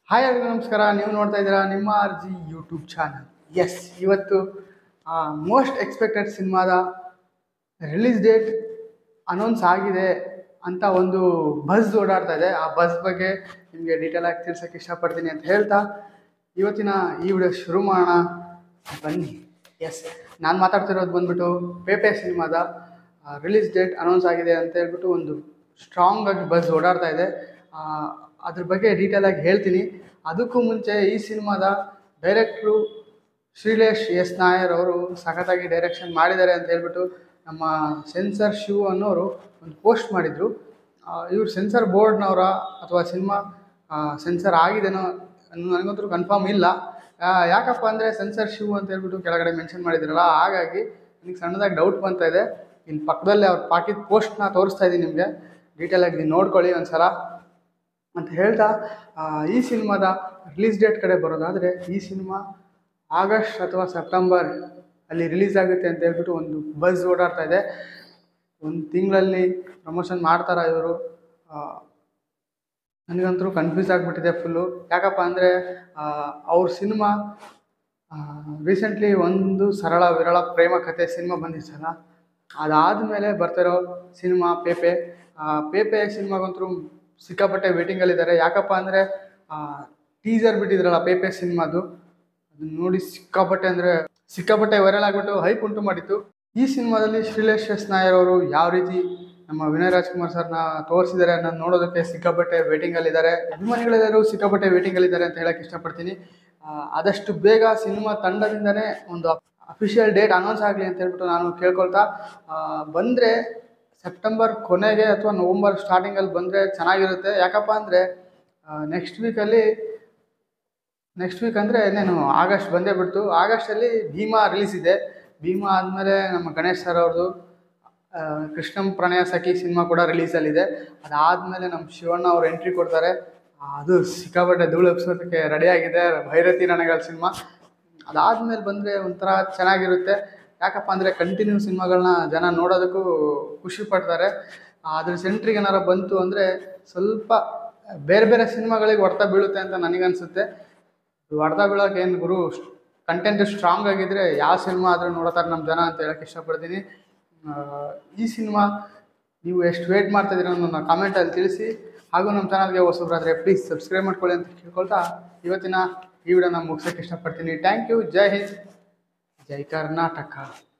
hi ಎಲ್ಲರಿಗೂ ನಮಸ್ಕಾರ ನೀವು ನೋಡ್ತಾ ಇದ್ದೀರಾ ನಿಮ್ಮ ಆರ್ ಜಿ ಯೂಟ್ಯೂಬ್ ಚಾನಲ್ ಎಸ್ ಇವತ್ತು ಮೋಸ್ಟ್ ಎಕ್ಸ್ಪೆಕ್ಟೆಡ್ ಸಿನಿಮಾದ ರಿಲೀಸ್ ಡೇಟ್ ಅನೌನ್ಸ್ ಆಗಿದೆ ಅಂತ ಒಂದು ಬಸ್ ಓಡಾಡ್ತಾ ಇದೆ ಆ ಬಸ್ ಬಗ್ಗೆ ನಿಮಗೆ ಡೀಟೇಲ್ ಆಗಿ ತಿಳ್ಸೋಕ್ಕೆ ಇಷ್ಟಪಡ್ತೀನಿ ಅಂತ ಹೇಳ್ತಾ ಇವತ್ತಿನ ಈ ವಿಡಿಯೋ ಶುರು ಮಾಡೋಣ ಬನ್ನಿ ಎಸ್ ನಾನು ಮಾತಾಡ್ತಿರೋದು ಬಂದ್ಬಿಟ್ಟು ಪೇಪೆ ಸಿನಿಮಾದ ರಿಲೀಸ್ ಡೇಟ್ ಅನೌನ್ಸ್ ಆಗಿದೆ ಅಂತ ಹೇಳ್ಬಿಟ್ಟು ಒಂದು ಸ್ಟ್ರಾಂಗ್ ಆಗಿ ಬಸ್ ಓಡಾಡ್ತಾ ಇದೆ ಆ, ಅದ್ರ ಬಗ್ಗೆ ಡೀಟೇಲ್ ಆಗಿ ಹೇಳ್ತೀನಿ ಅದಕ್ಕೂ ಮುಂಚೆ ಈ ಸಿನಿಮಾದ ಡೈರೆಕ್ಟ್ರು ಶ್ರೀಲೇಶ್ ಎಸ್ ನಾಯರ್ ಅವರು ಸಖತ್ತಾಗಿ ಡೈರೆಕ್ಷನ್ ಮಾಡಿದ್ದಾರೆ ಅಂತ ಹೇಳ್ಬಿಟ್ಟು ನಮ್ಮ ಸೆನ್ಸರ್ ಶಿವ್ ಅನ್ನೋರು ಒಂದು ಪೋಸ್ಟ್ ಮಾಡಿದರು ಇವ್ರು ಸೆನ್ಸರ್ ಬೋರ್ಡ್ನವರ ಅಥವಾ ಸಿನಿಮಾ ಸೆನ್ಸರ್ ಆಗಿದೆನೋ ಅನ್ನೋ ನನಗಂತೂ ಕನ್ಫರ್ಮ್ ಇಲ್ಲ ಆ, ಯಾಕಪ್ಪ ಅಂದರೆ ಸೆನ್ಸರ್ ಶಿವ್ ಅಂತ ಹೇಳ್ಬಿಟ್ಟು ಕೆಳಗಡೆ ಮೆನ್ಷನ್ ಮಾಡಿದ್ರಲ್ಲ ಹಾಗಾಗಿ ನನಗೆ ಸಣ್ಣದಾಗಿ ಡೌಟ್ ಬರ್ತಾ ಇದೆ ಇಲ್ಲಿ ಪಕ್ಕದಲ್ಲೇ ಅವ್ರು ಪಾಕಿದ ಪೋಸ್ಟ್ನ ತೋರಿಸ್ತಾ ಇದ್ದೀನಿ ನಿಮಗೆ ಡೀಟೇಲಾಗಿ ನೀವು ನೋಡ್ಕೊಳ್ಳಿ ಒಂದ್ಸಲ ಅಂತ ಹೇಳ್ತಾ ಆ, ಈ ಸಿನಿಮಾದ ರಿಲೀಸ್ ಡೇಟ್ ಕಡೆ ಬರೋದಾದರೆ ಈ ಸಿನಿಮಾ ಆಗಸ್ಟ್ ಅಥವಾ ಸೆಪ್ಟೆಂಬರ್ ಅಲ್ಲಿ ರಿಲೀಸ್ ಆಗುತ್ತೆ ಅಂತ ಹೇಳ್ಬಿಟ್ಟು ಒಂದು ಬಸ್ ಓಡಾಡ್ತಾ ಇದೆ ಒಂದು ತಿಂಗಳಲ್ಲಿ ಪ್ರಮೋಷನ್ ಮಾಡ್ತಾರ ಇವರು ನನಗಂತೂ ಕನ್ಫ್ಯೂಸ್ ಆಗಿಬಿಟ್ಟಿದೆ ಫುಲ್ಲು ಯಾಕಪ್ಪ ಅಂದರೆ ಅವ್ರ ಸಿನಿಮಾ ರೀಸೆಂಟ್ಲಿ ಒಂದು ಸರಳ ವಿರಳ ಪ್ರೇಮ ಕಥೆ ಸಿನಿಮಾ ಬಂದಿತ್ತಲ್ಲ ಅದಾದಮೇಲೆ ಬರ್ತಿರೋ ಸಿನಿಮಾ ಪೇಪೆ ಆ, ಪೇಪೆ ಸಿನಿಮಾಗಂತೂ ಸಿಕ್ಕಾಪಟ್ಟೆ ವೇಟಿಂಗಲ್ಲಿದ್ದಾರೆ ಯಾಕಪ್ಪ ಅಂದರೆ ಟೀಸರ್ ಬಿಟ್ಟಿದ್ರಲ್ಲ ಪೇಪೆ ಸಿನಿಮಾದು ಅದನ್ನ ನೋಡಿ ಸಿಕ್ಕಾಪಟ್ಟೆ ಅಂದರೆ ಸಿಕ್ಕಾಪಟ್ಟೆ ವೈರಲ್ ಆಗಿಬಿಟ್ಟು ಹೈಪ್ ಉಂಟು ಮಾಡಿತ್ತು ಈ ಸಿನಿಮಾದಲ್ಲಿ ಶ್ರೀಲೇಶ್ ಎಸ್ ನಾಯರ್ ಅವರು ಯಾವ ರೀತಿ ನಮ್ಮ ವಿನಯ್ ರಾಜ್ಕುಮಾರ್ ಸರ್ನ ತೋರಿಸಿದ್ದಾರೆ ಅನ್ನೋದು ನೋಡೋದಕ್ಕೆ ಸಿಕ್ಕಾಪಟ್ಟೆ ವೇಟಿಂಗಲ್ಲಿದ್ದಾರೆ ಅಭಿಮಾನಿಗಳೆಲ್ಲರೂ ಸಿಕ್ಕಾಪಟ್ಟೆ ವೇಟಿಂಗಲ್ಲಿದ್ದಾರೆ ಅಂತ ಹೇಳಕ್ಕೆ ಇಷ್ಟಪಡ್ತೀನಿ ಆ, ಆದಷ್ಟು ಬೇಗ ಸಿನಿಮಾ ತಂಡದಿಂದನೇ ಒಂದು ಅಫಿಷಿಯಲ್ ಡೇಟ್ ಅನೌನ್ಸ್ ಆಗಲಿ ಅಂತ ಹೇಳ್ಬಿಟ್ಟು ನಾನು ಕೇಳ್ಕೊಳ್ತಾ ಬಂದರೆ ಸೆಪ್ಟೆಂಬರ್ ಕೊನೆಗೆ ಅಥವಾ ನವಂಬರ್ ಸ್ಟಾರ್ಟಿಂಗಲ್ಲಿ ಬಂದರೆ ಚೆನ್ನಾಗಿರುತ್ತೆ ಯಾಕಪ್ಪ ಅಂದರೆ ನೆಕ್ಸ್ಟ್ ವೀಕಲ್ಲಿ ನೆಕ್ಸ್ಟ್ ವೀಕ್ ಅಂದರೆ ಇನ್ನೇನು ಆಗಸ್ಟ್ ಬಂದೇ ಬಿಡ್ತು ಆಗಸ್ಟಲ್ಲಿ ಭೀಮಾ ರಿಲೀಸ್ ಇದೆ ಭೀಮಾ ಆದಮೇಲೆ ನಮ್ಮ ಗಣೇಶ್ ಸರ್ ಅವ್ರದ್ದು ಆ, ಕೃಷ್ಣಂ ಪ್ರಣಯ ಸಖಿ ಸಿನಿಮಾ ಕೂಡ ರಿಲೀಸಲ್ಲಿದೆ ಅದಾದಮೇಲೆ ನಮ್ಮ ಶಿವಣ್ಣ ಅವ್ರು ಎಂಟ್ರಿ ಕೊಡ್ತಾರೆ ಆ, ಅದು ಸಿಕ್ಕಾಪಟ್ಟೆ ಧೂಳು ಎಬ್ಸೋದಕ್ಕೆ ರೆಡಿಯಾಗಿದೆ ಭೈರತಿ ರಣಗಳ ಸಿನಿಮಾ ಅದಾದಮೇಲೆ ಬಂದರೆ ಒಂಥರ ಚೆನ್ನಾಗಿರುತ್ತೆ ಯಾಕಪ್ಪ ಅಂದರೆ ಕಂಟಿನ್ಯೂ ಸಿನಿಮಾಗಳನ್ನ ಜನ ನೋಡೋದಕ್ಕೂ ಖುಷಿ ಪಡ್ತಾರೆ ಅದ್ರ ಸೆಂಟ್ರಿಗೆ ಏನಾರ ಬಂತು ಅಂದರೆ ಸ್ವಲ್ಪ ಬೇರೆ ಬೇರೆ ಸಿನಿಮಾಗಳಿಗೆ ಹೊಡ್ತ ಬೀಳುತ್ತೆ ಅಂತ ನನಗನ್ಸುತ್ತೆ ಹೊಡೆದ ಬೀಳೋಕೆ ಏನು ಗುರು ಕಂಟೆಂಟ್ ಸ್ಟ್ರಾಂಗ್ ಆಗಿದ್ರೆ ಯಾವ ಸಿನಿಮಾ ಆದರೂ ನೋಡ್ತಾರೆ ನಮ್ಮ ಜನ ಅಂತ ಹೇಳಕ್ಕೆ ಇಷ್ಟಪಡ್ತೀನಿ ಆ, ಈ ಸಿನಿಮಾ ನೀವು ಎಷ್ಟು ವೇಟ್ ಮಾಡ್ತಾ ಇದ್ದೀರ ಅನ್ನೋದನ್ನ ಕಾಮೆಂಟಲ್ಲಿ ತಿಳಿಸಿ ಹಾಗೂ ನಮ್ಮ ಚಾನಲ್ಗೆ ಹೊಸಬ್ರಾದರೆ ಪ್ಲೀಸ್ ಸಬ್ಸ್ಕ್ರೈಬ್ ಮಾಡ್ಕೊಳ್ಳಿ ಅಂತ ಕೇಳ್ಕೊಳ್ತಾ ಇವತ್ತಿನ ಈ ವಿಡಿಯೋನ ಮುಗಿಸೋಕ್ಕೆ ಇಷ್ಟಪಡ್ತೀನಿ ಥ್ಯಾಂಕ್ ಯು ಜೈ ಹಿಂದ್ ಜೈ ಕರ್ನಾಟಕ